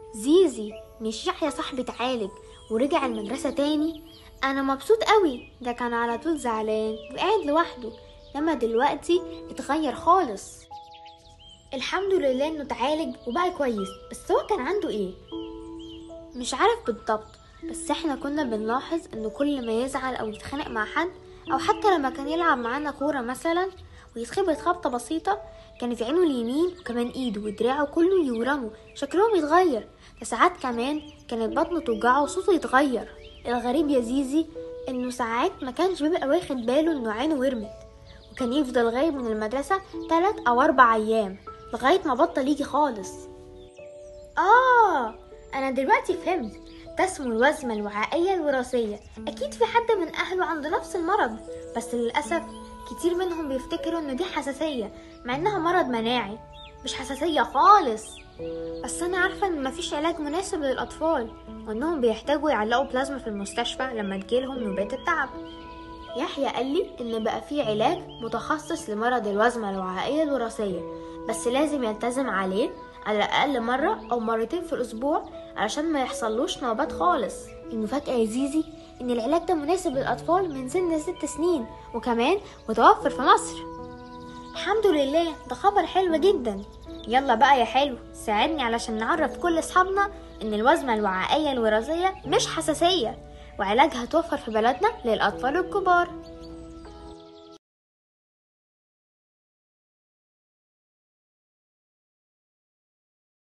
زيزي مش يحيى صاحبي اتعالج ورجع المدرسة تاني أنا مبسوط قوي ده كان على طول زعلان وقاعد لوحده لما دلوقتي اتغير خالص الحمد لله انه اتعالج وبقى كويس بس هو كان عنده ايه مش عارف بالضبط بس احنا كنا بنلاحظ انه كل ما يزعل او يتخانق مع حد او حتى لما كان يلعب معانا كورة مثلا ويتخبط خبطة بسيطة كانت عينه اليمين وكمان ايده ودراعه كله يورموا شكلهم يتغير فساعات كمان كانت بطنه توجعه وصوته يتغير الغريب يا زيزي انه ساعات ما كانش بيبقى واخد باله انه عينه ورمت وكان يفضل غايب من المدرسة تلات او اربع ايام لغاية ما بطل يجي خالص اه انا دلوقتي فهمت ده اسمه الوزمة الوعائية الوراثية أكيد في حد من أهله عنده نفس المرض بس للأسف كتير منهم بيفتكروا إن دي حساسية مع إنها مرض مناعي مش حساسية خالص بس أنا عارفة إن مفيش علاج مناسب للأطفال وإنهم بيحتاجوا يعلقوا بلازما في المستشفى لما تجيلهم نوبات التعب يحيى قال لي إن بقى في علاج متخصص لمرض الوزمة الوعائية الوراثية بس لازم يلتزم عليه على الأقل مرة أو مرتين في الأسبوع علشان ما يحصلوش نوبات خالص المفاجأة يا زيزي إن العلاج ده مناسب للأطفال من سن ست سنين وكمان متوفر في مصر الحمد لله ده خبر حلو جدا يلا بقى يا حلو ساعدني علشان نعرف كل أصحابنا إن الوزمة الوعائية الوراثية مش حساسية وعلاجها توفر في بلدنا للأطفال الكبار